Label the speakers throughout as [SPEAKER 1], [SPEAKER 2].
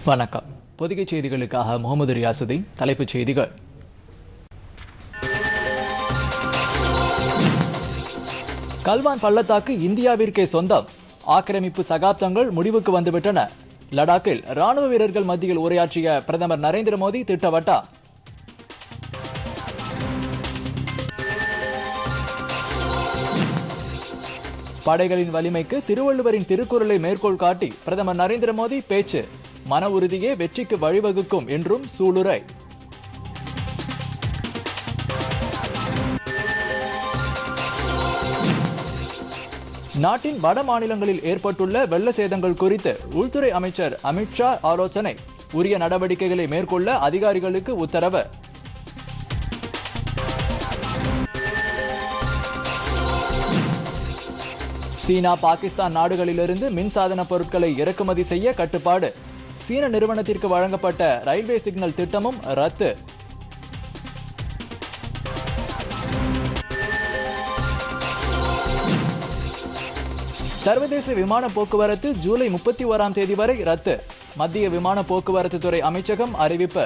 [SPEAKER 1] வணக்கம் பொதிகை செய்திகளுக்காக முகமது ரியாசுதீன் தலைப்புச் செய்திகள் கல்வான் பள்ளத்தாக்கு இந்தியாவிற்கே சொந்தம் ஆக்கிரமிப்பு சகாப்தங்கள் முடிவுக்கு வந்துவிட்டன லடாக்கில் ராணுவ வீரர்கள் மத்தியில் உரையாற்றிய பிரதமர் நரேந்திர மோடி திட்டவட்டா படைகளின் வலிமைக்கு திருவள்ளுவரின் திருக்குறளை மேற்கோள் காட்டி பிரதமர் நரேந்திர மோடி பேச்சு மன உறுதியே வெற்றிக்கு வழிவகுக்கும் என்றும் சூளுரை நாட்டின் வட மாநிலங்களில் ஏற்பட்டுள்ள வெள்ள சேதங்கள் குறித்து உள்துறை அமைச்சர் அமித்ஷா ஆலோசனை உரிய நடவடிக்கைகளை மேற்கொள்ள அதிகாரிகளுக்கு உத்தரவு சீனா பாகிஸ்தான் நாடுகளிலிருந்து மின்சாதன பொருட்களை இறக்குமதி செய்ய கட்டுப்பாடு சீன நிறுவனத்திற்கு வழங்கப்பட்ட ரயில்வே சிக்னல் திட்டமும் ரத்து சர்வதேச விமான போக்குவரத்து ஜூலை முப்பத்தி ஓராம் தேதி வரை ரத்து மத்திய விமான போக்குவரத்து துறை அமைச்சகம் அறிவிப்பு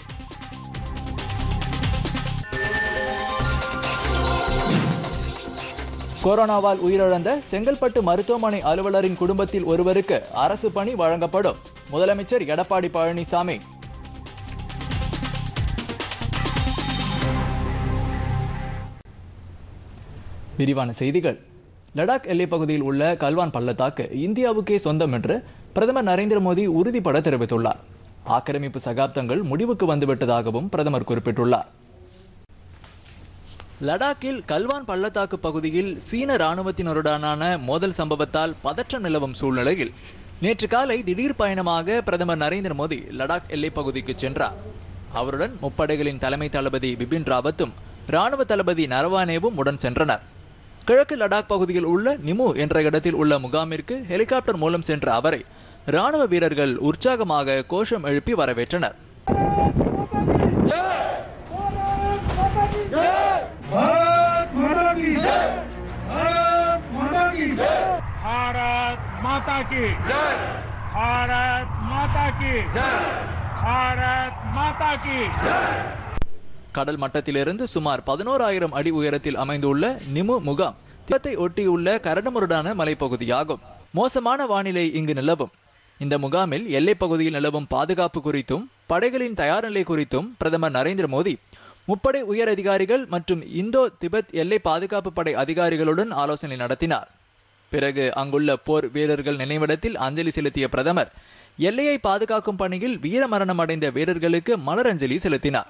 [SPEAKER 1] கொரோனாவால் உயிரிழந்த செங்கல்பட்டு மருத்துவமனை அலுவலரின் குடும்பத்தில் ஒருவருக்கு அரசு பணி வழங்கப்படும் முதலமைச்சர் எடப்பாடி பழனிசாமி விரிவான செய்திகள் லடாக் எல்லைப் பகுதியில் உள்ள கல்வான் பள்ளத்தாக்கு இந்தியாவுக்கே சொந்தம் என்று பிரதமர் நரேந்திர மோடி உறுதிபட தெரிவித்துள்ளார் ஆக்கிரமிப்பு சகாப்தங்கள் முடிவுக்கு வந்துவிட்டதாகவும் பிரதமர் குறிப்பிட்டுள்ளார் லடாக்கில் கல்வான் பள்ளத்தாக்கு பகுதியில் சீன ராணுவத்தினருடனான மோதல் சம்பவத்தால் பதற்றம் நிலவும் சூழ்நிலையில் நேற்று காலை திடீர் பயணமாக பிரதமர் நரேந்திர மோடி லடாக் எல்லைப் பகுதிக்கு சென்றார் அவருடன் முப்படைகளின் தலைமை தளபதி பிபின் ராவத்தும் ராணுவ தளபதி நரவானேவும் உடன் சென்றனர் கிழக்கு லடாக் பகுதியில் உள்ள நிமு என்ற இடத்தில் உள்ள முகாமிற்கு ஹெலிகாப்டர் மூலம் சென்ற அவரை ராணுவ வீரர்கள் உற்சாகமாக கோஷம் எழுப்பி வரவேற்றனர்
[SPEAKER 2] भारत माता की जय भारत माता की जय
[SPEAKER 3] भारत माता की जय भारत माता की जय भारत माता की जय
[SPEAKER 1] கடல் மட்டத்திலிருந்து சுமார் பதினோராயிரம் அடி உயரத்தில் அமைந்துள்ள நிமு முகாம் திபத்தை ஒட்டியுள்ள கரடுமுரடான மலைப்பகுதியாகும் மோசமான வானிலை இங்கு நிலவும் இந்த முகாமில் எல்லைப் பகுதியில் நிலவும் பாதுகாப்பு குறித்தும் படைகளின் தயார் நிலை குறித்தும் பிரதமர் நரேந்திர மோடி முப்படை உயர் அதிகாரிகள் மற்றும் இந்தோ திபெத் எல்லை பாதுகாப்பு படை அதிகாரிகளுடன் ஆலோசனை நடத்தினார் பிறகு அங்குள்ள போர் வீரர்கள் நினைவிடத்தில் அஞ்சலி செலுத்திய பிரதமர் எல்லையை பாதுகாக்கும் பணியில் வீரமரணம் அடைந்த வீரர்களுக்கு மலரஞ்சலி செலுத்தினார்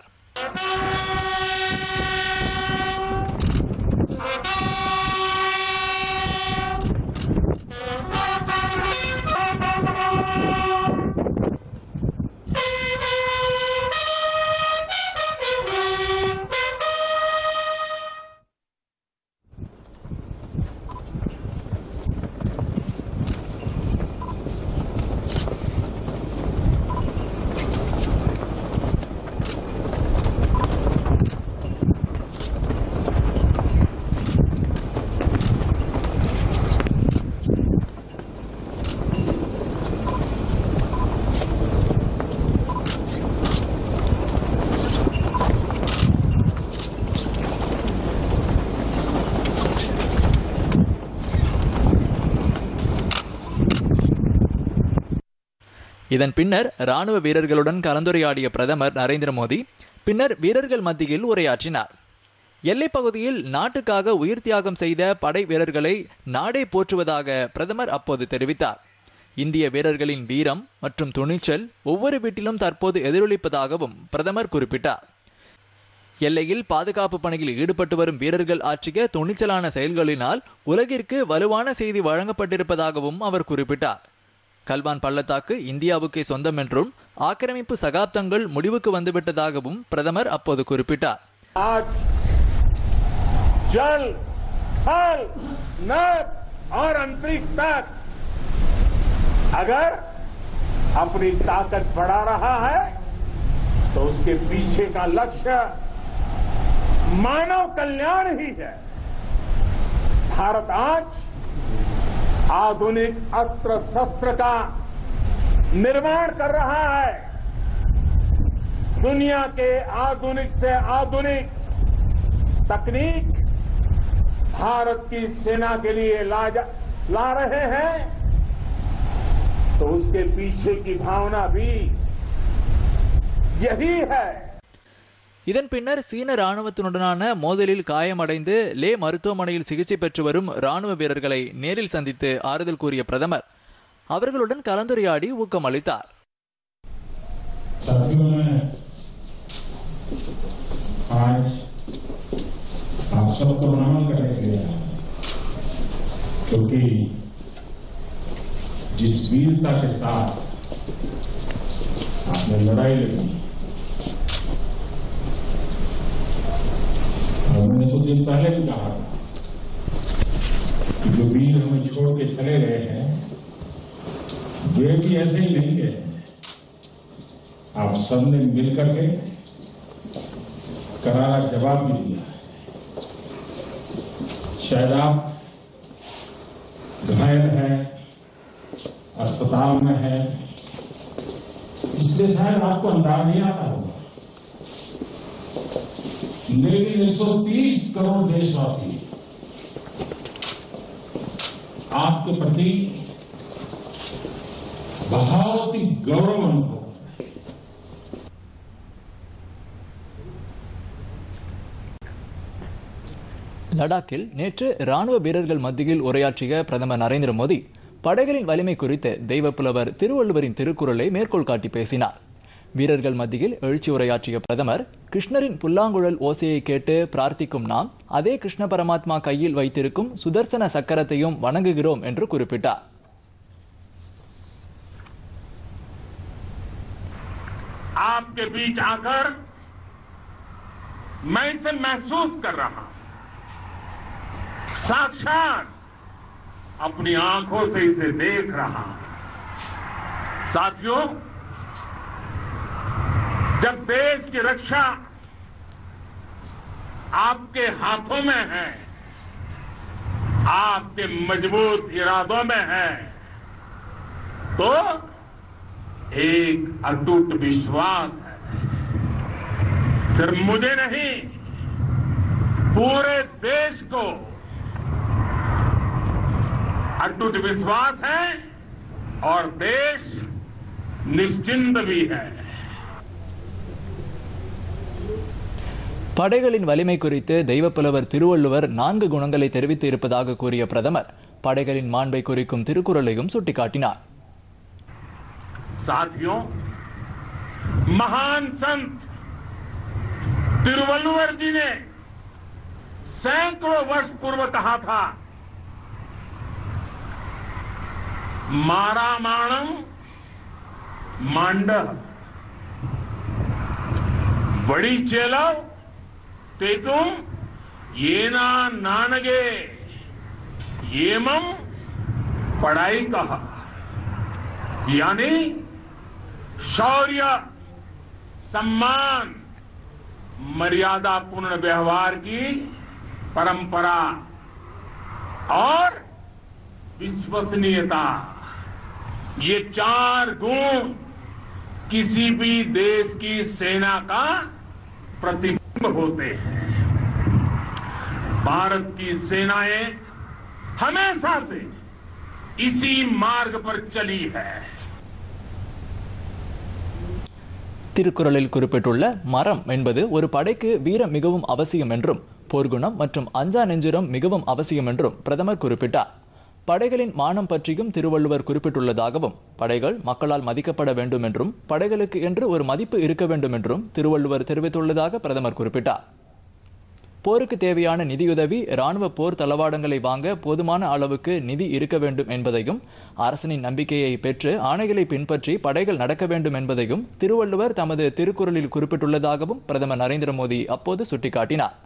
[SPEAKER 1] இதன் பின்னர் ராணுவ வீரர்களுடன் கலந்துரையாடிய பிரதமர் நரேந்திர மோடி பின்னர் வீரர்கள் மத்தியில் உரையாற்றினார் எல்லைப் பகுதியில் நாட்டுக்காக உயிர் தியாகம் செய்த படை வீரர்களை நாடே போற்றுவதாக பிரதமர் அப்போது தெரிவித்தார் இந்திய வீரர்களின் வீரம் மற்றும் துணிச்சல் ஒவ்வொரு வீட்டிலும் தற்போது எதிரொலிப்பதாகவும் பிரதமர் குறிப்பிட்டார் எல்லையில் பாதுகாப்பு பணியில் ஈடுபட்டு வரும் வீரர்கள் ஆற்றிய துணிச்சலான செயல்களினால் உலகிற்கு வலுவான செய்தி வழங்கப்பட்டிருப்பதாகவும் அவர் குறிப்பிட்டார் கல்வான் பள்ளத்தாக்கு இந்தியாவுக்கே சொந்தம் என்றும் ஆக்கிரமிப்பு சகாப்தங்கள் முடிவுக்கு வந்துவிட்டதாகவும் பிரதமர் அப்போது குறிப்பிட்டார்
[SPEAKER 2] आज जल थल नभ और अंतरिक्ष तक अगर अपनी ताकत बढ़ा रहा है तो उसके पीछे का लक्ष्य मानव कल्याण ही है भारत आज आधुनिक अस्त्र शस्त्र का निर्माण कर रहा है दुनिया के आधुनिक से आधुनिक तकनीक भारत की सेना के लिए ला, जा- ला रहे हैं तो उसके पीछे की भावना भी यही है
[SPEAKER 1] இதன் பின்னர் சீன ராணுவத்தினுடனான மோதலில் காயமடைந்து லே மருத்துவமனையில் சிகிச்சை பெற்று வரும் ராணுவ வீரர்களை நேரில் சந்தித்து ஆறுதல் கூறிய பிரதமர் அவர்களுடன் கலந்துரையாடி ஊக்கம் அளித்தார்
[SPEAKER 4] साथियों मैं आज आप सबको नमन करने के लिए आया हूं। क्योंकि जिस वीरता के साथ आपने लड़ाई लड़ी और मैंने कुछ दिन पहले भी कहा था कि जो वीर हमें छोड़ के चले गए हैं वे भी ऐसे ही नहीं गए हैं। आप सबने मिलकर के करारा जवाब भी दिया है शायद आप घायल हैं अस्पताल में हैं इसलिए शायद आपको अंदाज नहीं आता होगा लेकिन 130 करोड़ देशवासी आपके प्रति बहुत ही गौरव अनुभव
[SPEAKER 1] லடாக்கில் நேற்று ராணுவ வீரர்கள் மத்தியில் உரையாற்றிய பிரதமர் நரேந்திர மோடி படைகளின் வலிமை குறித்து தெய்வப்புலவர் திருவள்ளுவரின் திருக்குறளை மேற்கோள் காட்டி பேசினார் வீரர்கள் மத்தியில் எழுச்சி உரையாற்றிய பிரதமர் கிருஷ்ணரின் புல்லாங்குழல் ஓசையை கேட்டு பிரார்த்திக்கும் நாம் அதே கிருஷ்ண பரமாத்மா கையில் வைத்திருக்கும் சுதர்சன சக்கரத்தையும் வணங்குகிறோம் என்று குறிப்பிட்டார்
[SPEAKER 3] आपके बीच आकर मैं इसे महसूस कर रहा हूं साक्षात अपनी आंखों से इसे देख रहा हूं साथियों जब देश की रक्षा आपके हाथों में है आपके मजबूत इरादों में है तो एक अटूट विश्वास है सिर्फ मुझे नहीं पूरे देश को अटूट विश्वास है और देश निश्चिंत भी है
[SPEAKER 1] படைகளின் வலிமை குறித்து தெய்வப்புலவர் திருவள்ளுவர் நான்கு குணங்களை தெரிவித்து இருப்பதாக கூறிய பிரதமர் படைகளின் மாண்பை குறிக்கும் திருக்குறளையும் சுட்டிக்காட்டினார்
[SPEAKER 3] साथियों महान संत तिरुवल्लुवर जी ने सैकड़ों वर्ष पूर्व कहा था मारामाणम मांड बड़ी चेलो तेतुम येना नानगे येमम पढ़ाई कहा यानी शौर्य सम्मान मर्यादा पूर्ण व्यवहार की परंपरा और विश्वसनीयता ये चार गुण किसी भी देश की सेना का प्रतिबिंब होते हैं भारत की सेनाएं हमेशा से इसी मार्ग पर चली है
[SPEAKER 1] திருக்குறளில் குறிப்பிட்டுள்ள மரம் என்பது ஒரு படைக்கு வீரம் மிகவும் அவசியம் என்றும் போர்க்குணம் மற்றும் அஞ்சா நெஞ்சுரம் மிகவும் அவசியம் என்றும் பிரதமர் குறிப்பிட்டார் படைகளின் மானம் பற்றியும் திருவள்ளுவர் குறிப்பிட்டுள்ளதாகவும் படைகள் மக்களால் மதிக்கப்பட வேண்டும் என்றும் படைகளுக்கு என்று ஒரு மதிப்பு இருக்க வேண்டும் என்றும் திருவள்ளுவர் தெரிவித்துள்ளதாக பிரதமர் குறிப்பிட்டார் போருக்கு தேவையான நிதியுதவி ராணுவ போர் தளவாடங்களை வாங்க போதுமான அளவுக்கு நிதி இருக்க வேண்டும் என்பதையும் அரசனின் நம்பிக்கையை பெற்று ஆணைகளை பின்பற்றி படைகள் நடக்க வேண்டும் என்பதையும் திருவள்ளுவர் தமது திருக்குறளில் குறிப்பிட்டுள்ளதாகவும் பிரதமர் நரேந்திர மோடி அப்போது சுட்டிக்காட்டினார்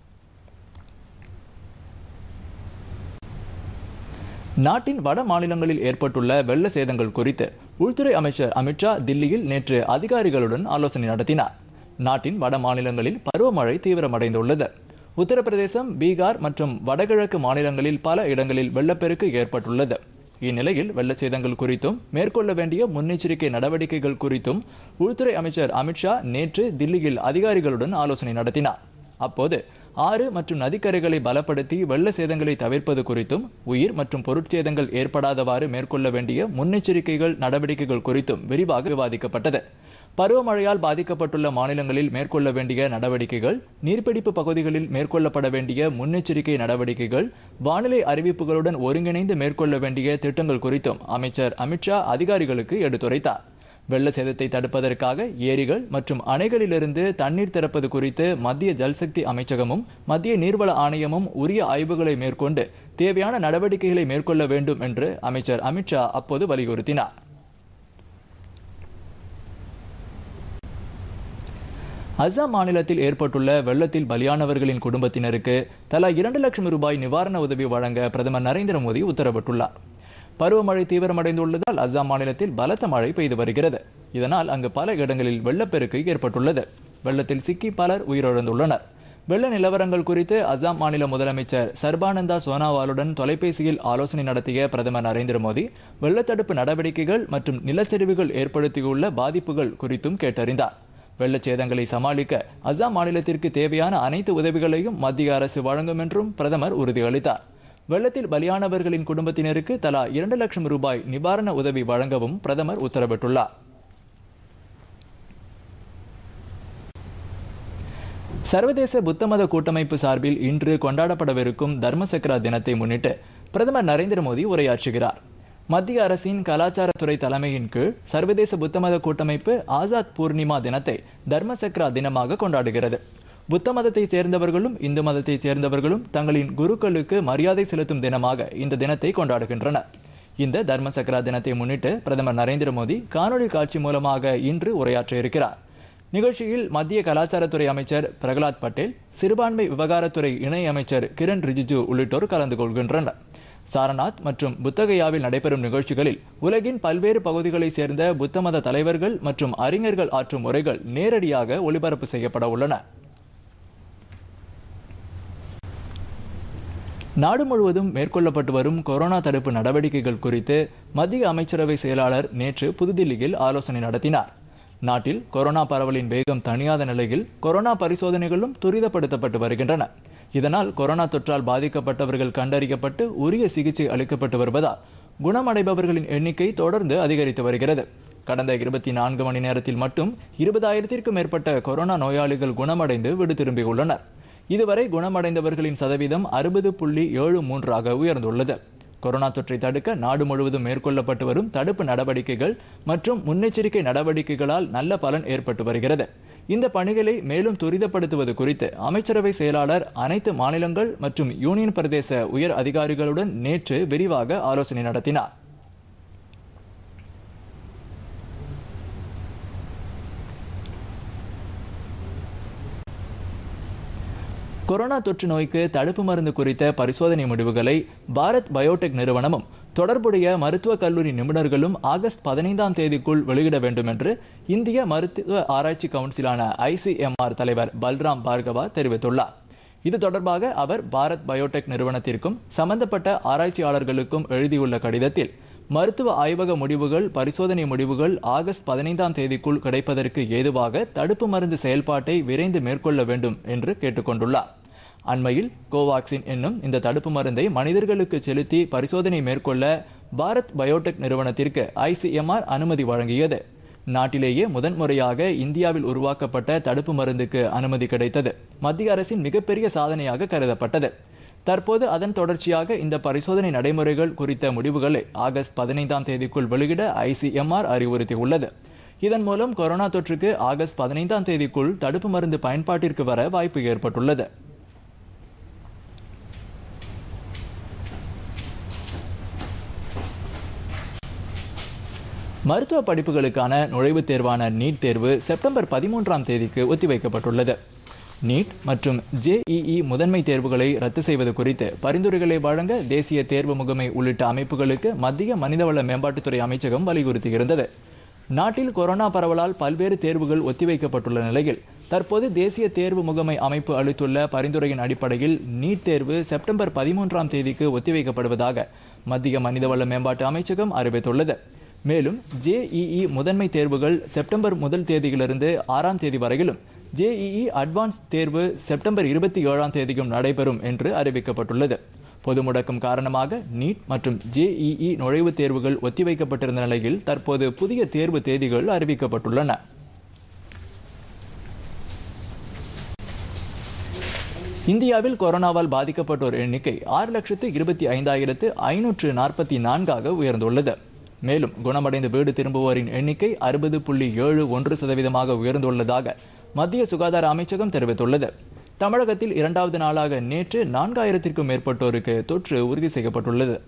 [SPEAKER 1] நாட்டின் வட மாநிலங்களில் ஏற்பட்டுள்ள வெள்ள சேதங்கள் குறித்து உள்துறை அமைச்சர் அமித்ஷா தில்லியில் நேற்று அதிகாரிகளுடன் ஆலோசனை நடத்தினார் நாட்டின் வட மாநிலங்களில் பருவமழை தீவிரமடைந்துள்ளது உத்தரப்பிரதேசம் பீகார் மற்றும் வடகிழக்கு மாநிலங்களில் பல இடங்களில் வெள்ளப்பெருக்கு ஏற்பட்டுள்ளது இந்நிலையில் வெள்ள சேதங்கள் குறித்தும் மேற்கொள்ள வேண்டிய முன்னெச்சரிக்கை நடவடிக்கைகள் குறித்தும் உள்துறை அமைச்சர் அமித்ஷா நேற்று தில்லியில் அதிகாரிகளுடன் ஆலோசனை நடத்தினார் அப்போது ஆறு மற்றும் நதிக்கரைகளை பலப்படுத்தி வெள்ள சேதங்களை தவிர்ப்பது குறித்தும் உயிர் மற்றும் பொருட்சேதங்கள் ஏற்படாதவாறு மேற்கொள்ள வேண்டிய முன்னெச்சரிக்கைகள் நடவடிக்கைகள் குறித்தும் விரிவாக விவாதிக்கப்பட்டது பருவமழையால் பாதிக்கப்பட்டுள்ள மாநிலங்களில் மேற்கொள்ள வேண்டிய நடவடிக்கைகள் நீர்பிடிப்பு பகுதிகளில் மேற்கொள்ளப்பட வேண்டிய முன்னெச்சரிக்கை நடவடிக்கைகள் வானிலை அறிவிப்புகளுடன் ஒருங்கிணைந்து மேற்கொள்ள வேண்டிய திட்டங்கள் குறித்தும் அமைச்சர் அமித்ஷா அதிகாரிகளுக்கு எடுத்துரைத்தார் வெள்ள சேதத்தை தடுப்பதற்காக ஏரிகள் மற்றும் அணைகளிலிருந்து தண்ணீர் திறப்பது குறித்து மத்திய ஜல்சக்தி அமைச்சகமும் மத்திய நீர்வள ஆணையமும் உரிய ஆய்வுகளை மேற்கொண்டு தேவையான நடவடிக்கைகளை மேற்கொள்ள வேண்டும் என்று அமைச்சர் அமித்ஷா அப்போது வலியுறுத்தினார் அசாம் மாநிலத்தில் ஏற்பட்டுள்ள வெள்ளத்தில் பலியானவர்களின் குடும்பத்தினருக்கு தலா இரண்டு லட்சம் ரூபாய் நிவாரண உதவி வழங்க பிரதமர் நரேந்திர மோடி உத்தரவிட்டுள்ளார் பருவமழை தீவிரமடைந்துள்ளதால் அசாம் மாநிலத்தில் பலத்த மழை பெய்து வருகிறது இதனால் அங்கு பல இடங்களில் வெள்ளப்பெருக்கு ஏற்பட்டுள்ளது வெள்ளத்தில் சிக்கி பலர் உயிரிழந்துள்ளனர் வெள்ள நிலவரங்கள் குறித்து அசாம் மாநில முதலமைச்சர் சர்பானந்தா சோனாவாலுடன் தொலைபேசியில் ஆலோசனை நடத்திய பிரதமர் நரேந்திர மோடி வெள்ளத்தடுப்பு நடவடிக்கைகள் மற்றும் நிலச்சரிவுகள் ஏற்படுத்தியுள்ள பாதிப்புகள் குறித்தும் கேட்டறிந்தார் வெள்ளச்சேதங்களை சமாளிக்க அசாம் மாநிலத்திற்கு தேவையான அனைத்து உதவிகளையும் மத்திய அரசு வழங்கும் என்றும் பிரதமர் உறுதியளித்தார் வெள்ளத்தில் பலியானவர்களின் குடும்பத்தினருக்கு தலா இரண்டு லட்சம் ரூபாய் நிவாரண உதவி வழங்கவும் பிரதமர் உத்தரவிட்டுள்ளார் சர்வதேச புத்தமத கூட்டமைப்பு சார்பில் இன்று கொண்டாடப்படவிருக்கும் தர்மசக்ரா தினத்தை முன்னிட்டு பிரதமர் நரேந்திர மோடி உரையாற்றுகிறார் மத்திய அரசின் கலாச்சாரத்துறை தலைமையின் கீழ் சர்வதேச புத்தமத கூட்டமைப்பு ஆசாத் பூர்ணிமா தினத்தை தர்மசக்ரா தினமாக கொண்டாடுகிறது புத்த மதத்தை சேர்ந்தவர்களும் இந்து மதத்தை சேர்ந்தவர்களும் தங்களின் குருக்களுக்கு மரியாதை செலுத்தும் தினமாக இந்த தினத்தை கொண்டாடுகின்றனர் இந்த தர்மசக்ரா தினத்தை முன்னிட்டு பிரதமர் நரேந்திர மோடி காணொளி காட்சி மூலமாக இன்று உரையாற்ற இருக்கிறார் நிகழ்ச்சியில் மத்திய கலாச்சாரத்துறை அமைச்சர் பிரகலாத் பட்டேல் சிறுபான்மை விவகாரத்துறை இணை அமைச்சர் கிரண் ரிஜிஜு உள்ளிட்டோர் கலந்து கொள்கின்றனர் சாரநாத் மற்றும் புத்தகயாவில் நடைபெறும் நிகழ்ச்சிகளில் உலகின் பல்வேறு பகுதிகளைச் சேர்ந்த புத்த மத தலைவர்கள் மற்றும் அறிஞர்கள் ஆற்றும் உரைகள் நேரடியாக ஒளிபரப்பு செய்யப்பட உள்ளன நாடு முழுவதும் மேற்கொள்ளப்பட்டு வரும் கொரோனா தடுப்பு நடவடிக்கைகள் குறித்து மத்திய அமைச்சரவை செயலாளர் நேற்று புதுதில்லியில் ஆலோசனை நடத்தினார் நாட்டில் கொரோனா பரவலின் வேகம் தணியாத நிலையில் கொரோனா பரிசோதனைகளும் துரிதப்படுத்தப்பட்டு வருகின்றன இதனால் கொரோனா தொற்றால் பாதிக்கப்பட்டவர்கள் கண்டறியப்பட்டு உரிய சிகிச்சை அளிக்கப்பட்டு வருவதால் குணமடைபவர்களின் எண்ணிக்கை தொடர்ந்து அதிகரித்து வருகிறது கடந்த இருபத்தி நான்கு மணி நேரத்தில் மட்டும் இருபதாயிரத்திற்கும் மேற்பட்ட கொரோனா நோயாளிகள் குணமடைந்து வீடு திரும்பியுள்ளனர் இதுவரை குணமடைந்தவர்களின் சதவீதம் அறுபது புள்ளி ஏழு மூன்றாக உயர்ந்துள்ளது கொரோனா தொற்றை தடுக்க நாடு முழுவதும் மேற்கொள்ளப்பட்டு வரும் தடுப்பு நடவடிக்கைகள் மற்றும் முன்னெச்சரிக்கை நடவடிக்கைகளால் நல்ல பலன் ஏற்பட்டு வருகிறது இந்த பணிகளை மேலும் துரிதப்படுத்துவது குறித்து அமைச்சரவை செயலாளர் அனைத்து மாநிலங்கள் மற்றும் யூனியன் பிரதேச உயர் அதிகாரிகளுடன் நேற்று விரிவாக ஆலோசனை நடத்தினார் கொரோனா தொற்று நோய்க்கு தடுப்பு மருந்து குறித்த பரிசோதனை முடிவுகளை பாரத் பயோடெக் நிறுவனமும் தொடர்புடைய மருத்துவக் கல்லூரி நிபுணர்களும் ஆகஸ்ட் பதினைந்தாம் தேதிக்குள் வெளியிட வேண்டும் என்று இந்திய மருத்துவ ஆராய்ச்சி கவுன்சிலான ஐசிஎம்ஆர் தலைவர் பல்ராம் பார்கவா தெரிவித்துள்ளார் இது தொடர்பாக அவர் பாரத் பயோடெக் நிறுவனத்திற்கும் சம்பந்தப்பட்ட ஆராய்ச்சியாளர்களுக்கும் எழுதியுள்ள கடிதத்தில் மருத்துவ ஆய்வக முடிவுகள் பரிசோதனை முடிவுகள் ஆகஸ்ட் பதினைந்தாம் தேதிக்குள் கிடைப்பதற்கு ஏதுவாக தடுப்பு மருந்து செயல்பாட்டை விரைந்து மேற்கொள்ள வேண்டும் என்று கேட்டுக்கொண்டுள்ளார் அண்மையில் கோவாக்சின் என்னும் இந்த தடுப்பு மருந்தை மனிதர்களுக்கு செலுத்தி பரிசோதனை மேற்கொள்ள பாரத் பயோடெக் நிறுவனத்திற்கு ஐசிஎம்ஆர் அனுமதி வழங்கியது நாட்டிலேயே முதன்முறையாக இந்தியாவில் உருவாக்கப்பட்ட தடுப்பு மருந்துக்கு அனுமதி கிடைத்தது மத்திய அரசின் மிகப்பெரிய சாதனையாக கருதப்பட்டது தற்போது அதன் தொடர்ச்சியாக இந்த பரிசோதனை நடைமுறைகள் குறித்த முடிவுகளை ஆகஸ்ட் பதினைந்தாம் தேதிக்குள் வெளியிட ஐசிஎம்ஆர் அறிவுறுத்தியுள்ளது இதன் மூலம் கொரோனா தொற்றுக்கு ஆகஸ்ட் பதினைந்தாம் தேதிக்குள் தடுப்பு மருந்து பயன்பாட்டிற்கு வர வாய்ப்பு ஏற்பட்டுள்ளது மருத்துவ படிப்புகளுக்கான நுழைவுத் தேர்வான நீட் தேர்வு செப்டம்பர் பதிமூன்றாம் தேதிக்கு ஒத்திவைக்கப்பட்டுள்ளது நீட் மற்றும் ஜேஇஇ முதன்மை தேர்வுகளை ரத்து செய்வது குறித்து பரிந்துரைகளை வழங்க தேசிய தேர்வு முகமை உள்ளிட்ட அமைப்புகளுக்கு மத்திய மனிதவள மேம்பாட்டுத்துறை அமைச்சகம் வலியுறுத்தியிருந்தது நாட்டில் கொரோனா பரவலால் பல்வேறு தேர்வுகள் ஒத்திவைக்கப்பட்டுள்ள நிலையில் தற்போது தேசிய தேர்வு முகமை அமைப்பு அளித்துள்ள பரிந்துரையின் அடிப்படையில் நீட் தேர்வு செப்டம்பர் பதிமூன்றாம் தேதிக்கு ஒத்திவைக்கப்படுவதாக மத்திய மனிதவள மேம்பாட்டு அமைச்சகம் அறிவித்துள்ளது மேலும் ஜேஇஇ முதன்மை தேர்வுகள் செப்டம்பர் முதல் தேதியிலிருந்து ஆறாம் தேதி வரையிலும் ஜேஇஇ அட்வான்ஸ் தேர்வு செப்டம்பர் இருபத்தி ஏழாம் தேதியும் நடைபெறும் என்று அறிவிக்கப்பட்டுள்ளது பொது முடக்கம் காரணமாக நீட் மற்றும் ஜேஇஇ நுழைவுத் தேர்வுகள் ஒத்திவைக்கப்பட்டிருந்த நிலையில் தற்போது புதிய தேர்வு தேதிகள் அறிவிக்கப்பட்டுள்ளன இந்தியாவில் கொரோனாவால் பாதிக்கப்பட்டோர் எண்ணிக்கை ஆறு லட்சத்து இருபத்தி ஐந்தாயிரத்து ஐநூற்று நாற்பத்தி நான்காக உயர்ந்துள்ளது மேலும் குணமடைந்து வீடு திரும்புவோரின் எண்ணிக்கை அறுபது புள்ளி ஏழு ஒன்று சதவீதமாக உயர்ந்துள்ளதாக மத்திய சுகாதார அமைச்சகம் தெரிவித்துள்ளது தமிழகத்தில் இரண்டாவது நாளாக நேற்று நான்காயிரத்திற்கும் மேற்பட்டோருக்கு தொற்று உறுதி செய்யப்பட்டுள்ளது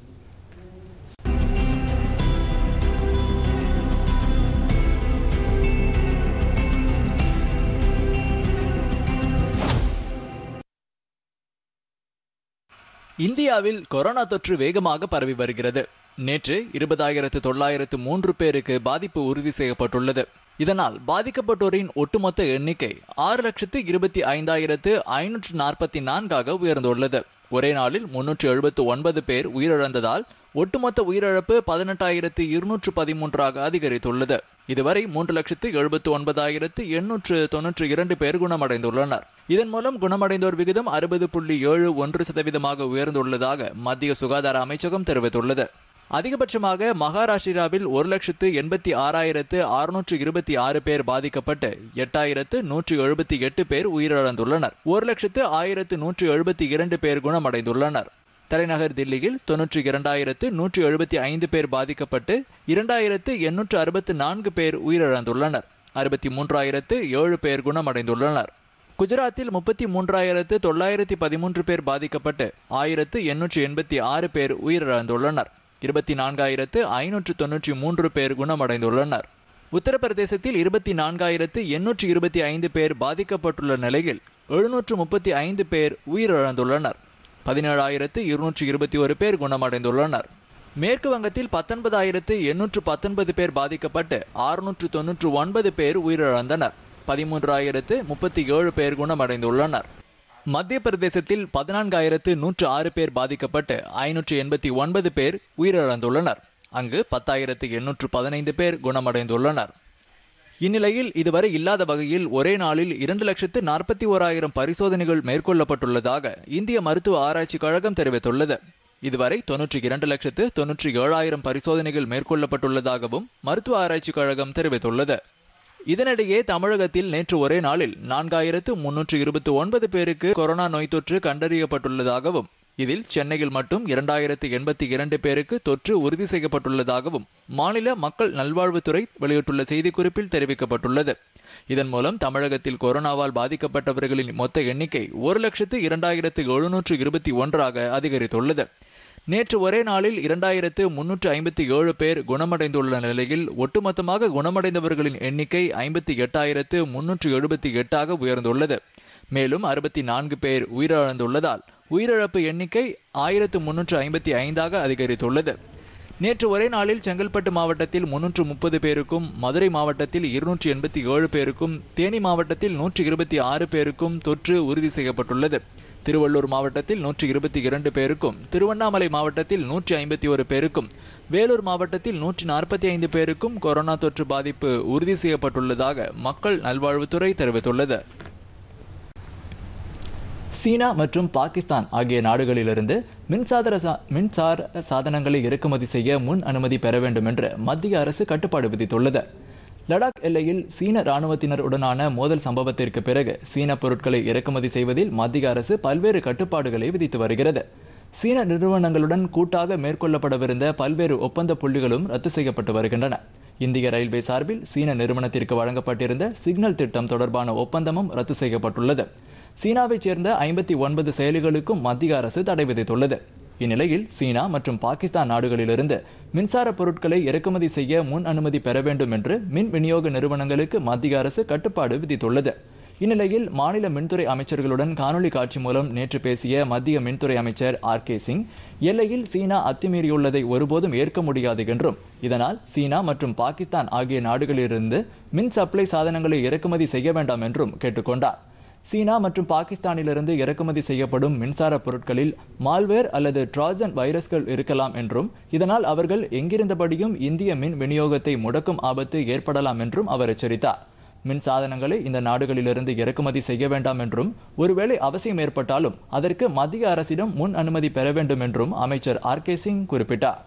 [SPEAKER 1] இந்தியாவில் கொரோனா தொற்று வேகமாக பரவி வருகிறது நேற்று இருபதாயிரத்து தொள்ளாயிரத்து மூன்று பேருக்கு பாதிப்பு உறுதி செய்யப்பட்டுள்ளது இதனால் பாதிக்கப்பட்டோரின் ஒட்டுமொத்த எண்ணிக்கை ஆறு லட்சத்து இருபத்தி ஐந்தாயிரத்து ஐநூற்று நாற்பத்தி நான்காக உயர்ந்துள்ளது ஒரே நாளில் முன்னூற்று எழுபத்து ஒன்பது பேர் உயிரிழந்ததால் ஒட்டுமொத்த உயிரிழப்பு பதினெட்டாயிரத்து இருநூற்று பதிமூன்றாக அதிகரித்துள்ளது இதுவரை மூன்று லட்சத்து எழுபத்து ஒன்பதாயிரத்து எண்ணூற்று தொன்னூற்று இரண்டு பேர் குணமடைந்துள்ளனர் இதன் மூலம் குணமடைந்தோர் விகிதம் அறுபது புள்ளி ஏழு ஒன்று சதவீதமாக உயர்ந்துள்ளதாக மத்திய சுகாதார அமைச்சகம் தெரிவித்துள்ளது அதிகபட்சமாக மகாராஷ்டிராவில் ஒரு லட்சத்து எண்பத்தி ஆறாயிரத்து அறுநூற்று இருபத்தி ஆறு பேர் பாதிக்கப்பட்டு எட்டாயிரத்து நூற்று எழுபத்தி எட்டு பேர் உயிரிழந்துள்ளனர் ஒரு லட்சத்து ஆயிரத்து நூற்று எழுபத்தி இரண்டு பேர் குணமடைந்துள்ளனர் தலைநகர் தில்லியில் தொன்னூற்றி இரண்டாயிரத்து நூற்று எழுபத்தி ஐந்து பேர் பாதிக்கப்பட்டு இரண்டாயிரத்து எண்ணூற்று அறுபத்து நான்கு பேர் உயிரிழந்துள்ளனர் அறுபத்தி மூன்றாயிரத்து ஏழு பேர் குணமடைந்துள்ளனர் குஜராத்தில் முப்பத்தி மூன்றாயிரத்து தொள்ளாயிரத்தி பதிமூன்று பேர் பாதிக்கப்பட்டு ஆயிரத்து எண்ணூற்று எண்பத்தி ஆறு பேர் உயிரிழந்துள்ளனர் இருபத்தி நான்காயிரத்து ஐநூற்று தொன்னூற்றி மூன்று பேர் குணமடைந்துள்ளனர் உத்தரப்பிரதேசத்தில் இருபத்தி நான்காயிரத்து எண்ணூற்று இருபத்தி ஐந்து பேர் பாதிக்கப்பட்டுள்ள நிலையில் எழுநூற்று முப்பத்தி ஐந்து பேர் உயிரிழந்துள்ளனர் பதினேழாயிரத்து இருநூற்று இருபத்தி ஒரு பேர் குணமடைந்துள்ளனர் மேற்கு வங்கத்தில் பத்தொன்பதாயிரத்து எண்ணூற்று பத்தொன்பது பேர் பாதிக்கப்பட்டு ஆறுநூற்று தொன்னூற்று ஒன்பது பேர் உயிரிழந்தனர் பதிமூன்றாயிரத்து முப்பத்தி ஏழு பேர் குணமடைந்துள்ளனர் மத்திய பிரதேசத்தில் பதினான்காயிரத்து நூற்று ஆறு பேர் பாதிக்கப்பட்டு ஐநூற்று எண்பத்தி ஒன்பது பேர் உயிரிழந்துள்ளனர் அங்கு பத்தாயிரத்து எண்ணூற்று பதினைந்து பேர் குணமடைந்துள்ளனர் இந்நிலையில் இதுவரை இல்லாத வகையில் ஒரே நாளில் இரண்டு லட்சத்து நாற்பத்தி ஓராயிரம் பரிசோதனைகள் மேற்கொள்ளப்பட்டுள்ளதாக இந்திய மருத்துவ ஆராய்ச்சி கழகம் தெரிவித்துள்ளது இதுவரை தொன்னூற்றி இரண்டு லட்சத்து தொன்னூற்றி ஏழாயிரம் பரிசோதனைகள் மேற்கொள்ளப்பட்டுள்ளதாகவும் மருத்துவ ஆராய்ச்சி கழகம் தெரிவித்துள்ளது இதனிடையே தமிழகத்தில் நேற்று ஒரே நாளில் நான்காயிரத்து முன்னூற்று இருபத்தி ஒன்பது பேருக்கு கொரோனா நோய் தொற்று கண்டறியப்பட்டுள்ளதாகவும் இதில் சென்னையில் மட்டும் இரண்டாயிரத்து எண்பத்தி இரண்டு பேருக்கு தொற்று உறுதி செய்யப்பட்டுள்ளதாகவும் மாநில மக்கள் நல்வாழ்வுத்துறை வெளியிட்டுள்ள செய்திக்குறிப்பில் தெரிவிக்கப்பட்டுள்ளது இதன் மூலம் தமிழகத்தில் கொரோனாவால் பாதிக்கப்பட்டவர்களின் மொத்த எண்ணிக்கை ஒரு லட்சத்து இரண்டாயிரத்து எழுநூற்று இருபத்தி ஒன்றாக அதிகரித்துள்ளது நேற்று ஒரே நாளில் இரண்டாயிரத்து முன்னூற்று ஐம்பத்தி ஏழு பேர் குணமடைந்துள்ள நிலையில் ஒட்டுமொத்தமாக குணமடைந்தவர்களின் எண்ணிக்கை ஐம்பத்தி எட்டாயிரத்து முன்னூற்று எழுபத்தி எட்டாக உயர்ந்துள்ளது மேலும் அறுபத்தி நான்கு பேர் உயிரிழந்துள்ளதால் உயிரிழப்பு எண்ணிக்கை ஆயிரத்து முன்னூற்று ஐம்பத்தி ஐந்தாக அதிகரித்துள்ளது நேற்று ஒரே நாளில் செங்கல்பட்டு மாவட்டத்தில் முன்னூற்று முப்பது பேருக்கும் மதுரை மாவட்டத்தில் இருநூற்றி எண்பத்தி ஏழு பேருக்கும் தேனி மாவட்டத்தில் நூற்றி இருபத்தி ஆறு பேருக்கும் தொற்று உறுதி செய்யப்பட்டுள்ளது திருவள்ளூர் மாவட்டத்தில் நூற்றி இருபத்தி இரண்டு பேருக்கும் திருவண்ணாமலை மாவட்டத்தில் நூற்றி ஐம்பத்தி ஒரு பேருக்கும் வேலூர் மாவட்டத்தில் நூற்றி நாற்பத்தி ஐந்து பேருக்கும் கொரோனா தொற்று பாதிப்பு உறுதி செய்யப்பட்டுள்ளதாக மக்கள் நல்வாழ்வுத்துறை தெரிவித்துள்ளது சீனா மற்றும் பாகிஸ்தான் ஆகிய நாடுகளிலிருந்து மின்சார சா- மின்சார சாதனங்களை இறக்குமதி செய்ய முன் அனுமதி பெற வேண்டும் என்று மத்திய அரசு கட்டுப்பாடு விதித்துள்ளது லடாக் எல்லையில் சீன இராணுவத்தினருடனான மோதல் சம்பவத்திற்கு பிறகு சீன பொருட்களை இறக்குமதி செய்வதில் மத்திய அரசு பல்வேறு கட்டுப்பாடுகளை விதித்து வருகிறது சீன நிறுவனங்களுடன் கூட்டாக மேற்கொள்ளப்படவிருந்த பல்வேறு ஒப்பந்த புள்ளிகளும் ரத்து செய்யப்பட்டு வருகின்றன இந்திய ரயில்வே சார்பில் சீன நிறுவனத்திற்கு வழங்கப்பட்டிருந்த சிக்னல் திட்டம் தொடர்பான ஒப்பந்தமும் ரத்து செய்யப்பட்டுள்ளது சீனாவைச் சேர்ந்த ஐம்பத்தி ஒன்பது செயலிகளுக்கும் மத்திய அரசு தடை விதித்துள்ளது இந்நிலையில் சீனா மற்றும் பாகிஸ்தான் நாடுகளிலிருந்து மின்சார பொருட்களை இறக்குமதி செய்ய முன் அனுமதி பெற வேண்டும் என்று மின் விநியோக நிறுவனங்களுக்கு மத்திய அரசு கட்டுப்பாடு விதித்துள்ளது இந்நிலையில் மாநில மின்துறை அமைச்சர்களுடன் காணொலி காட்சி மூலம் நேற்று பேசிய மத்திய மின்துறை அமைச்சர் ஆர் கே சிங் எல்லையில் சீனா அத்துமீறியுள்ளதை ஒருபோதும் ஏற்க முடியாது என்றும் இதனால் சீனா மற்றும் பாகிஸ்தான் ஆகிய நாடுகளிலிருந்து மின் சப்ளை சாதனங்களை இறக்குமதி செய்ய வேண்டாம் என்றும் கேட்டுக்கொண்டார் சீனா மற்றும் பாகிஸ்தானிலிருந்து இறக்குமதி செய்யப்படும் மின்சார பொருட்களில் மால்வேர் அல்லது ட்ராஜன் வைரஸ்கள் இருக்கலாம் என்றும் இதனால் அவர்கள் எங்கிருந்தபடியும் இந்திய மின் விநியோகத்தை முடக்கும் ஆபத்து ஏற்படலாம் என்றும் அவர் எச்சரித்தார் மின் சாதனங்களை இந்த நாடுகளிலிருந்து இறக்குமதி செய்ய வேண்டாம் என்றும் ஒருவேளை அவசியம் ஏற்பட்டாலும் அதற்கு மத்திய அரசிடம் முன் அனுமதி பெற வேண்டும் என்றும் அமைச்சர் ஆர் கே சிங் குறிப்பிட்டார்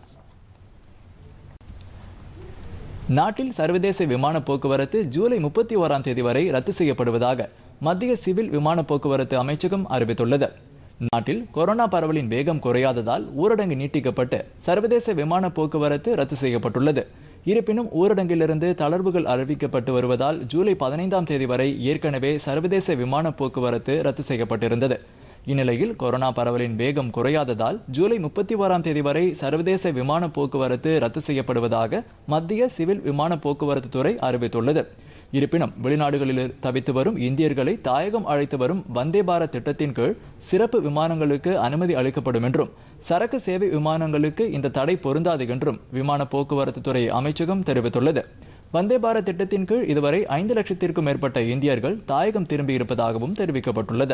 [SPEAKER 1] நாட்டில் சர்வதேச விமான போக்குவரத்து ஜூலை முப்பத்தி ஓராம் தேதி வரை ரத்து செய்யப்படுவதாக மத்திய சிவில் விமான போக்குவரத்து அமைச்சகம் அறிவித்துள்ளது நாட்டில் கொரோனா பரவலின் வேகம் குறையாததால் ஊரடங்கு நீட்டிக்கப்பட்டு சர்வதேச விமான போக்குவரத்து ரத்து செய்யப்பட்டுள்ளது இருப்பினும் ஊரடங்கிலிருந்து தளர்வுகள் அறிவிக்கப்பட்டு வருவதால் ஜூலை பதினைந்தாம் தேதி வரை ஏற்கனவே சர்வதேச விமான போக்குவரத்து ரத்து செய்யப்பட்டிருந்தது இந்நிலையில் கொரோனா பரவலின் வேகம் குறையாததால் ஜூலை முப்பத்தி ஓராம் தேதி வரை சர்வதேச விமான போக்குவரத்து ரத்து செய்யப்படுவதாக மத்திய சிவில் விமான போக்குவரத்து துறை அறிவித்துள்ளது இருப்பினும் வெளிநாடுகளில் தவித்து வரும் இந்தியர்களை தாயகம் அழைத்து வரும் வந்தே பாரத் திட்டத்தின் கீழ் சிறப்பு விமானங்களுக்கு அனுமதி அளிக்கப்படும் என்றும் சரக்கு சேவை விமானங்களுக்கு இந்த தடை பொருந்தாது என்றும் விமான போக்குவரத்து துறை அமைச்சகம் தெரிவித்துள்ளது வந்தே பாரத் திட்டத்தின் கீழ் இதுவரை ஐந்து லட்சத்திற்கும் மேற்பட்ட இந்தியர்கள் தாயகம் திரும்பியிருப்பதாகவும் தெரிவிக்கப்பட்டுள்ளது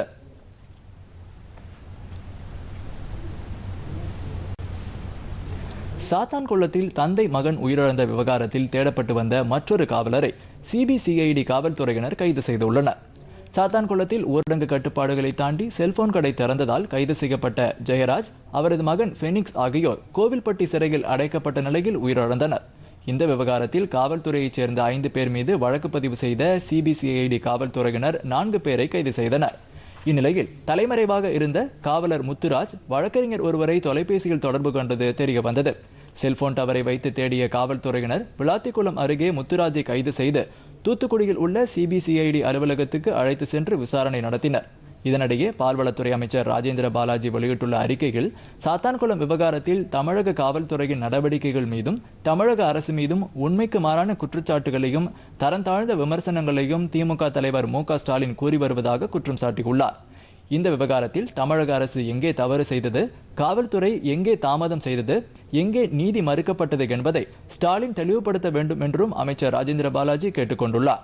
[SPEAKER 1] சாத்தான்குளத்தில் தந்தை மகன் உயிரிழந்த விவகாரத்தில் தேடப்பட்டு வந்த மற்றொரு காவலரை சிபிசிஐடி காவல்துறையினர் கைது செய்துள்ளனர் சாத்தான்குளத்தில் ஊரடங்கு கட்டுப்பாடுகளை தாண்டி செல்போன் கடை திறந்ததால் கைது செய்யப்பட்ட ஜெயராஜ் அவரது மகன் ஃபெனிக்ஸ் ஆகியோர் கோவில்பட்டி சிறையில் அடைக்கப்பட்ட நிலையில் உயிரிழந்தனர் இந்த விவகாரத்தில் காவல்துறையைச் சேர்ந்த ஐந்து பேர் மீது வழக்கு பதிவு செய்த சிபிசிஐடி காவல்துறையினர் நான்கு பேரை கைது செய்தனர் இந்நிலையில் தலைமறைவாக இருந்த காவலர் முத்துராஜ் வழக்கறிஞர் ஒருவரை தொலைபேசியில் தொடர்பு கொண்டது தெரிய வந்தது செல்போன் டவரை வைத்து தேடிய காவல்துறையினர் விளாத்திக்குளம் அருகே முத்துராஜை கைது செய்து தூத்துக்குடியில் உள்ள சிபிசிஐடி அலுவலகத்துக்கு அழைத்து சென்று விசாரணை நடத்தினர் இதனிடையே பால்வளத்துறை அமைச்சர் ராஜேந்திர பாலாஜி வெளியிட்டுள்ள அறிக்கையில் சாத்தான்குளம் விவகாரத்தில் தமிழக காவல்துறையின் நடவடிக்கைகள் மீதும் தமிழக அரசு மீதும் உண்மைக்கு மாறான குற்றச்சாட்டுகளையும் தரம் தாழ்ந்த விமர்சனங்களையும் திமுக தலைவர் மு க ஸ்டாலின் கூறி வருவதாக குற்றம் சாட்டியுள்ளார் இந்த விவகாரத்தில் தமிழக அரசு எங்கே தவறு செய்தது காவல்துறை எங்கே தாமதம் செய்தது எங்கே நீதி மறுக்கப்பட்டது என்பதை ஸ்டாலின் தெளிவுபடுத்த வேண்டும் என்றும் அமைச்சர் ராஜேந்திர பாலாஜி கேட்டுக்கொண்டுள்ளார்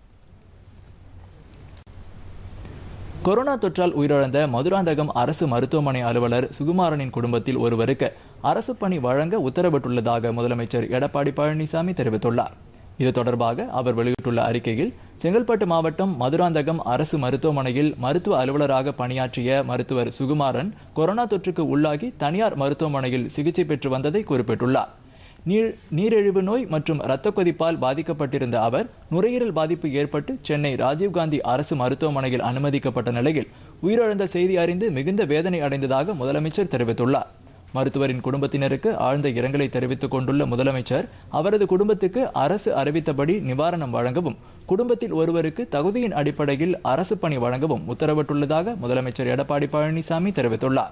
[SPEAKER 1] கொரோனா தொற்றால் உயிரிழந்த மதுராந்தகம் அரசு மருத்துவமனை அலுவலர் சுகுமாரனின் குடும்பத்தில் ஒருவருக்கு அரசு பணி வழங்க உத்தரவிட்டுள்ளதாக முதலமைச்சர் எடப்பாடி பழனிசாமி தெரிவித்துள்ளார் இது தொடர்பாக அவர் வெளியிட்டுள்ள அறிக்கையில் செங்கல்பட்டு மாவட்டம் மதுராந்தகம் அரசு மருத்துவமனையில் மருத்துவ அலுவலராக பணியாற்றிய மருத்துவர் சுகுமாரன் கொரோனா தொற்றுக்கு உள்ளாகி தனியார் மருத்துவமனையில் சிகிச்சை பெற்று வந்ததை குறிப்பிட்டுள்ளார் நீர் நீரிழிவு நோய் மற்றும் இரத்த கொதிப்பால் பாதிக்கப்பட்டிருந்த அவர் நுரையீரல் பாதிப்பு ஏற்பட்டு சென்னை ராஜீவ்காந்தி அரசு மருத்துவமனையில் அனுமதிக்கப்பட்ட நிலையில் உயிரிழந்த செய்தி அறிந்து மிகுந்த வேதனை அடைந்ததாக முதலமைச்சர் தெரிவித்துள்ளார் மருத்துவரின் குடும்பத்தினருக்கு ஆழ்ந்த இரங்கலை தெரிவித்துக் கொண்டுள்ள முதலமைச்சர் அவரது குடும்பத்துக்கு அரசு அறிவித்தபடி நிவாரணம் வழங்கவும் குடும்பத்தில் ஒருவருக்கு தகுதியின் அடிப்படையில் அரசு பணி வழங்கவும் உத்தரவிட்டுள்ளதாக முதலமைச்சர் எடப்பாடி பழனிசாமி தெரிவித்துள்ளார்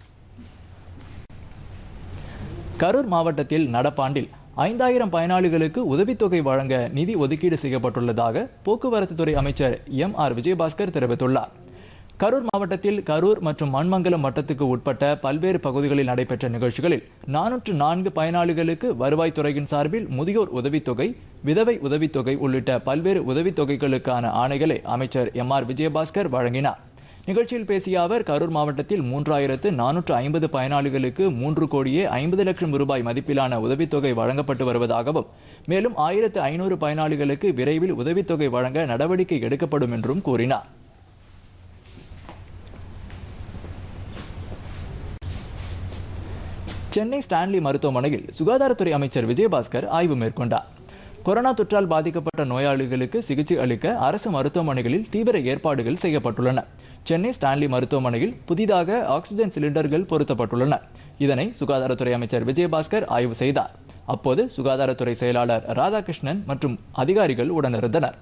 [SPEAKER 1] கரூர் மாவட்டத்தில் நடப்பாண்டில் ஐந்தாயிரம் பயனாளிகளுக்கு உதவித்தொகை வழங்க நிதி ஒதுக்கீடு செய்யப்பட்டுள்ளதாக போக்குவரத்து துறை அமைச்சர் எம் ஆர் விஜயபாஸ்கர் தெரிவித்துள்ளார் கரூர் மாவட்டத்தில் கரூர் மற்றும் மண்மங்கலம் வட்டத்துக்கு உட்பட்ட பல்வேறு பகுதிகளில் நடைபெற்ற நிகழ்ச்சிகளில் நானூற்று நான்கு பயனாளிகளுக்கு வருவாய்த்துறையின் சார்பில் முதியோர் உதவித்தொகை விதவை உதவித்தொகை உள்ளிட்ட பல்வேறு உதவித்தொகைகளுக்கான ஆணைகளை அமைச்சர் எம் ஆர் விஜயபாஸ்கர் வழங்கினார் நிகழ்ச்சியில் பேசிய அவர் கரூர் மாவட்டத்தில் மூன்றாயிரத்து நானூற்று ஐம்பது பயனாளிகளுக்கு மூன்று கோடியே ஐம்பது லட்சம் ரூபாய் மதிப்பிலான உதவித்தொகை வழங்கப்பட்டு வருவதாகவும் மேலும் ஆயிரத்து ஐநூறு பயனாளிகளுக்கு விரைவில் உதவித்தொகை வழங்க நடவடிக்கை எடுக்கப்படும் என்றும் கூறினார் சென்னை ஸ்டான்லி மருத்துவமனையில் சுகாதாரத்துறை அமைச்சர் விஜயபாஸ்கர் ஆய்வு மேற்கொண்டார் கொரோனா தொற்றால் பாதிக்கப்பட்ட நோயாளிகளுக்கு சிகிச்சை அளிக்க அரசு மருத்துவமனைகளில் தீவிர ஏற்பாடுகள் செய்யப்பட்டுள்ளன சென்னை ஸ்டான்லி மருத்துவமனையில் புதிதாக ஆக்சிஜன் சிலிண்டர்கள் பொருத்தப்பட்டுள்ளன இதனை சுகாதாரத்துறை அமைச்சர் விஜயபாஸ்கர் ஆய்வு செய்தார் அப்போது சுகாதாரத்துறை செயலாளர் ராதாகிருஷ்ணன் மற்றும் அதிகாரிகள் உடனிருந்தனர்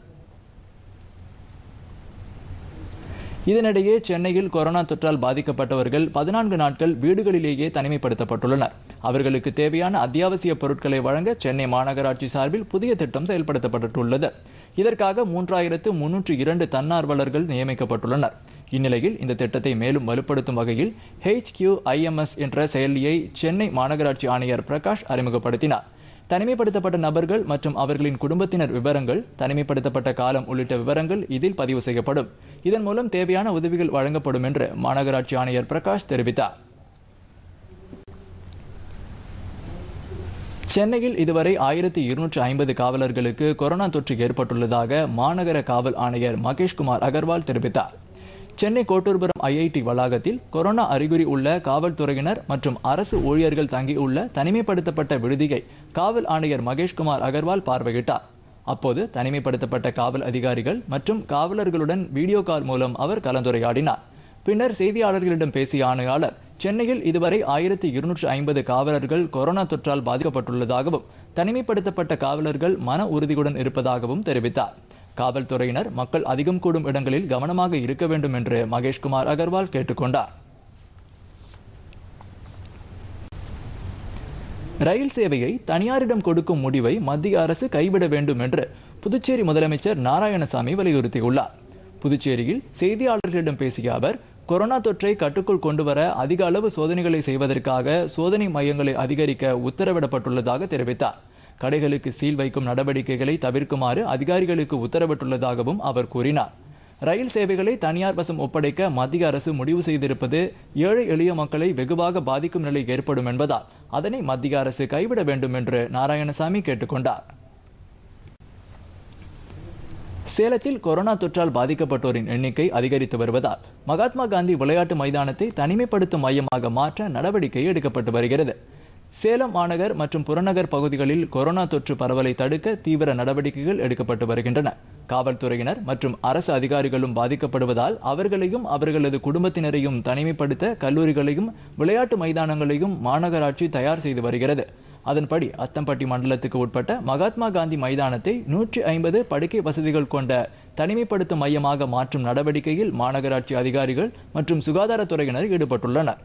[SPEAKER 1] இதனிடையே சென்னையில் கொரோனா தொற்றால் பாதிக்கப்பட்டவர்கள் பதினான்கு நாட்கள் வீடுகளிலேயே தனிமைப்படுத்தப்பட்டுள்ளனர் அவர்களுக்கு தேவையான அத்தியாவசிய பொருட்களை வழங்க சென்னை மாநகராட்சி சார்பில் புதிய திட்டம் செயல்படுத்தப்பட்டுள்ளது இதற்காக மூன்றாயிரத்து முன்னூற்று இரண்டு தன்னார்வலர்கள் நியமிக்கப்பட்டுள்ளனர் இந்நிலையில் இந்த திட்டத்தை மேலும் வலுப்படுத்தும் வகையில் HQIMS என்ற செயலியை சென்னை மாநகராட்சி ஆணையர் பிரகாஷ் அறிமுகப்படுத்தினார் தனிமைப்படுத்தப்பட்ட நபர்கள் மற்றும் அவர்களின் குடும்பத்தினர் விவரங்கள் தனிமைப்படுத்தப்பட்ட காலம் உள்ளிட்ட விவரங்கள் இதில் பதிவு செய்யப்படும் இதன் மூலம் தேவையான உதவிகள் வழங்கப்படும் என்று மாநகராட்சி ஆணையர் பிரகாஷ் தெரிவித்தார் சென்னையில் இதுவரை ஆயிரத்தி இருநூற்று ஐம்பது காவலர்களுக்கு கொரோனா தொற்று ஏற்பட்டுள்ளதாக மாநகர காவல் ஆணையர் மகேஷ்குமார் அகர்வால் தெரிவித்தார் சென்னை கோட்டூர்புரம் ஐஐடி வளாகத்தில் கொரோனா அறிகுறி உள்ள காவல்துறையினர் மற்றும் அரசு ஊழியர்கள் தங்கியுள்ள தனிமைப்படுத்தப்பட்ட விடுதியை காவல் ஆணையர் மகேஷ்குமார் அகர்வால் பார்வையிட்டார் அப்போது தனிமைப்படுத்தப்பட்ட காவல் அதிகாரிகள் மற்றும் காவலர்களுடன் வீடியோ கால் மூலம் அவர் கலந்துரையாடினார் பின்னர் செய்தியாளர்களிடம் பேசிய ஆணையாளர் சென்னையில் இதுவரை ஆயிரத்தி இருநூற்று ஐம்பது காவலர்கள் கொரோனா தொற்றால் பாதிக்கப்பட்டுள்ளதாகவும் தனிமைப்படுத்தப்பட்ட காவலர்கள் மன உறுதியுடன் இருப்பதாகவும் தெரிவித்தார் காவல்துறையினர் மக்கள் அதிகம் கூடும் இடங்களில் கவனமாக இருக்க வேண்டும் என்று மகேஷ்குமார் அகர்வால் கேட்டுக்கொண்டார் ரயில் சேவையை தனியாரிடம் கொடுக்கும் முடிவை மத்திய அரசு கைவிட வேண்டும் என்று புதுச்சேரி முதலமைச்சர் நாராயணசாமி வலியுறுத்தியுள்ளார் புதுச்சேரியில் செய்தியாளர்களிடம் பேசிய அவர் கொரோனா தொற்றை கட்டுக்குள் கொண்டுவர அதிக அளவு சோதனைகளை செய்வதற்காக சோதனை மையங்களை அதிகரிக்க உத்தரவிடப்பட்டுள்ளதாக தெரிவித்தார் கடைகளுக்கு சீல் வைக்கும் நடவடிக்கைகளை தவிர்க்குமாறு அதிகாரிகளுக்கு உத்தரவிட்டுள்ளதாகவும் அவர் கூறினார் ரயில் சேவைகளை தனியார் வசம் ஒப்படைக்க மத்திய அரசு முடிவு செய்திருப்பது ஏழை எளிய மக்களை வெகுவாக பாதிக்கும் நிலை ஏற்படும் என்பதால் அதனை மத்திய அரசு கைவிட வேண்டும் என்று நாராயணசாமி கேட்டுக்கொண்டார் சேலத்தில் கொரோனா தொற்றால் பாதிக்கப்பட்டோரின் எண்ணிக்கை அதிகரித்து வருவதால் மகாத்மா காந்தி விளையாட்டு மைதானத்தை தனிமைப்படுத்தும் மையமாக மாற்ற நடவடிக்கை எடுக்கப்பட்டு வருகிறது சேலம் மாநகர் மற்றும் புறநகர் பகுதிகளில் கொரோனா தொற்று பரவலை தடுக்க தீவிர நடவடிக்கைகள் எடுக்கப்பட்டு வருகின்றன காவல்துறையினர் மற்றும் அரசு அதிகாரிகளும் பாதிக்கப்படுவதால் அவர்களையும் அவர்களது குடும்பத்தினரையும் தனிமைப்படுத்த கல்லூரிகளையும் விளையாட்டு மைதானங்களையும் மாநகராட்சி தயார் செய்து வருகிறது அதன்படி அஸ்தம்பட்டி மண்டலத்துக்கு உட்பட்ட மகாத்மா காந்தி மைதானத்தை நூற்றி ஐம்பது படுக்கை வசதிகள் கொண்ட தனிமைப்படுத்தும் மையமாக மாற்றும் நடவடிக்கையில் மாநகராட்சி அதிகாரிகள் மற்றும் சுகாதாரத்துறையினர் ஈடுபட்டுள்ளனர்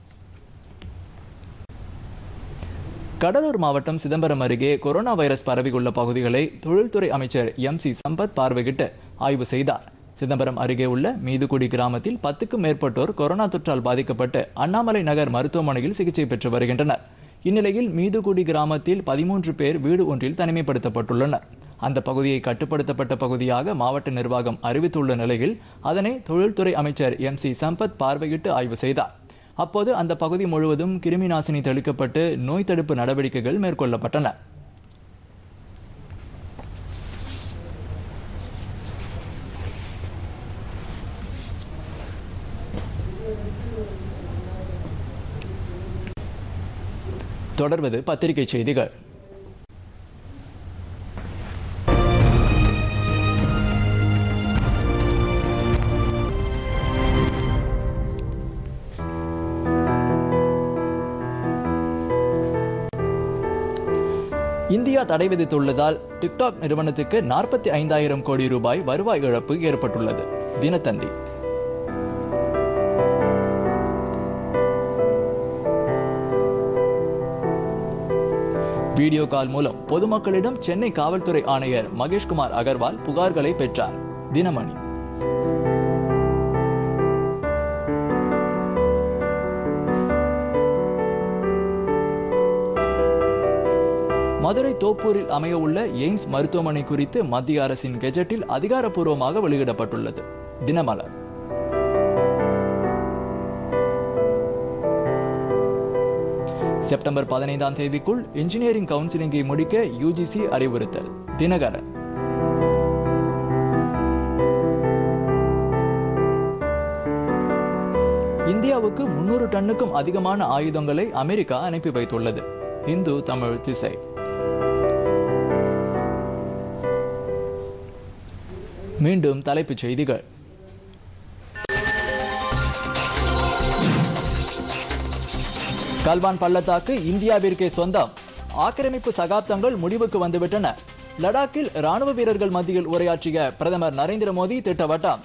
[SPEAKER 1] கடலூர் மாவட்டம் சிதம்பரம் அருகே கொரோனா வைரஸ் பரவியுள்ள பகுதிகளை தொழில்துறை அமைச்சர் எம் சி சம்பத் பார்வையிட்டு ஆய்வு செய்தார் சிதம்பரம் அருகே உள்ள மீதுகுடி கிராமத்தில் பத்துக்கும் மேற்பட்டோர் கொரோனா தொற்றால் பாதிக்கப்பட்டு அண்ணாமலை நகர் மருத்துவமனையில் சிகிச்சை பெற்று வருகின்றனர் இந்நிலையில் மீதுகுடி கிராமத்தில் பதிமூன்று பேர் வீடு ஒன்றில் தனிமைப்படுத்தப்பட்டுள்ளனர் அந்த பகுதியை கட்டுப்படுத்தப்பட்ட பகுதியாக மாவட்ட நிர்வாகம் அறிவித்துள்ள நிலையில் அதனை தொழில்துறை அமைச்சர் எம் சி சம்பத் பார்வையிட்டு ஆய்வு செய்தார் அப்போது அந்த பகுதி முழுவதும் கிருமி நாசினி தெளிக்கப்பட்டு நோய் தடுப்பு நடவடிக்கைகள் மேற்கொள்ளப்பட்டன தொடர்வது பத்திரிகை செய்திகள் இந்தியா தடை விதித்துள்ளதால் டிக்டாக் நிறுவனத்துக்கு நாற்பத்தி ஐந்தாயிரம் கோடி ரூபாய் வருவாய் இழப்பு ஏற்பட்டுள்ளது தினத்தந்தி வீடியோ கால் மூலம் பொதுமக்களிடம் சென்னை காவல்துறை ஆணையர் மகேஷ்குமார் அகர்வால் புகார்களை பெற்றார் தினமணி மதுரை தோப்பூரில் அமைய உள்ள எய்ம்ஸ் மருத்துவமனை குறித்து மத்திய அரசின் கெஜெட்டில் அதிகாரப்பூர்வமாக வெளியிடப்பட்டுள்ளது தினமலர் செப்டம்பர் பதினைந்தாம் தேதிக்குள் இன்ஜினியரிங் கவுன்சிலிங்கை முடிக்க யுஜிசி அறிவுறுத்தல் தினகரன் இந்தியாவுக்கு முன்னூறு டன்னுக்கும் அதிகமான ஆயுதங்களை அமெரிக்கா அனுப்பி வைத்துள்ளது இந்து தமிழ் திசை மீண்டும் தலைப்புச் செய்திகள் கல்வான் பள்ளத்தாக்கு இந்தியாவிற்கே சொந்தம் ஆக்கிரமிப்பு சகாப்தங்கள் முடிவுக்கு வந்துவிட்டன லடாக்கில் ராணுவ வீரர்கள் மத்தியில் உரையாற்றிய பிரதமர் நரேந்திர மோடி திட்டவட்டம்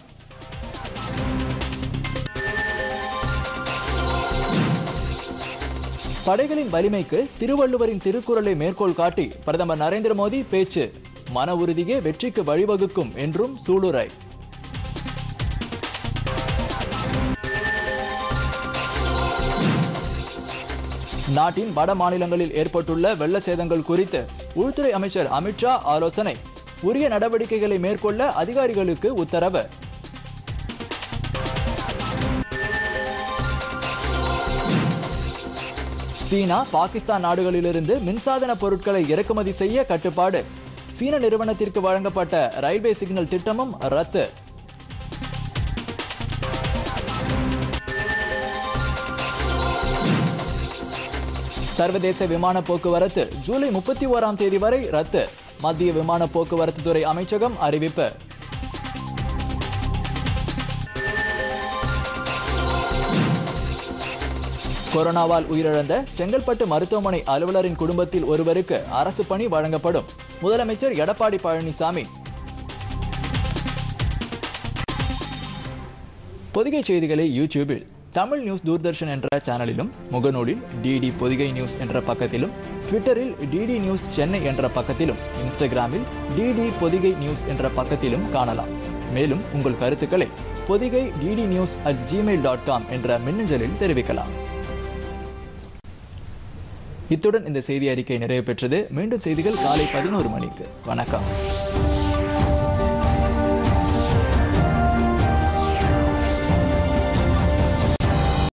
[SPEAKER 1] படைகளின் வலிமைக்கு திருவள்ளுவரின் திருக்குறளை மேற்கோள் காட்டி பிரதமர் நரேந்திர மோடி பேச்சு மன உறுதியே வெற்றிக்கு வழிவகுக்கும் என்றும் சூளுரை நாட்டின் வட மாநிலங்களில் ஏற்பட்டுள்ள வெள்ள சேதங்கள் குறித்து உள்துறை அமைச்சர் அமித்ஷா ஆலோசனை உரிய நடவடிக்கைகளை மேற்கொள்ள அதிகாரிகளுக்கு உத்தரவு சீனா பாகிஸ்தான் நாடுகளிலிருந்து மின்சாதன பொருட்களை இறக்குமதி செய்ய கட்டுப்பாடு சீன நிறுவனத்திற்கு வழங்கப்பட்ட ரயில்வே சிக்னல் திட்டமும் ரத்து சர்வதேச விமான போக்குவரத்து ஜூலை முப்பத்தி ஓராம் தேதி வரை ரத்து மத்திய விமான போக்குவரத்து துறை அமைச்சகம் அறிவிப்பு கொரோனாவால் உயிரிழந்த செங்கல்பட்டு மருத்துவமனை அலுவலரின் குடும்பத்தில் ஒருவருக்கு அரசு பணி வழங்கப்படும் முதலமைச்சர் எடப்பாடி பழனிசாமி பொதிகை செய்திகளை யூடியூபில் தமிழ் நியூஸ் தூர்தர்ஷன் என்ற சேனலிலும் முகநூலில் டிடி பொதிகை நியூஸ் என்ற பக்கத்திலும் ட்விட்டரில் டிடி நியூஸ் சென்னை என்ற பக்கத்திலும் இன்ஸ்டாகிராமில் டிடி பொதிகை நியூஸ் என்ற பக்கத்திலும் காணலாம் மேலும் உங்கள் கருத்துக்களை Podhigai DD news at Gmail dot com என்ற மின்னஞ்சலில் தெரிவிக்கலாம் இத்துடன் இந்த செய்தி அறிக்கை நிறைவு பெற்றது மீண்டும் செய்திகள் காலை பதினோரு மணிக்கு வணக்கம்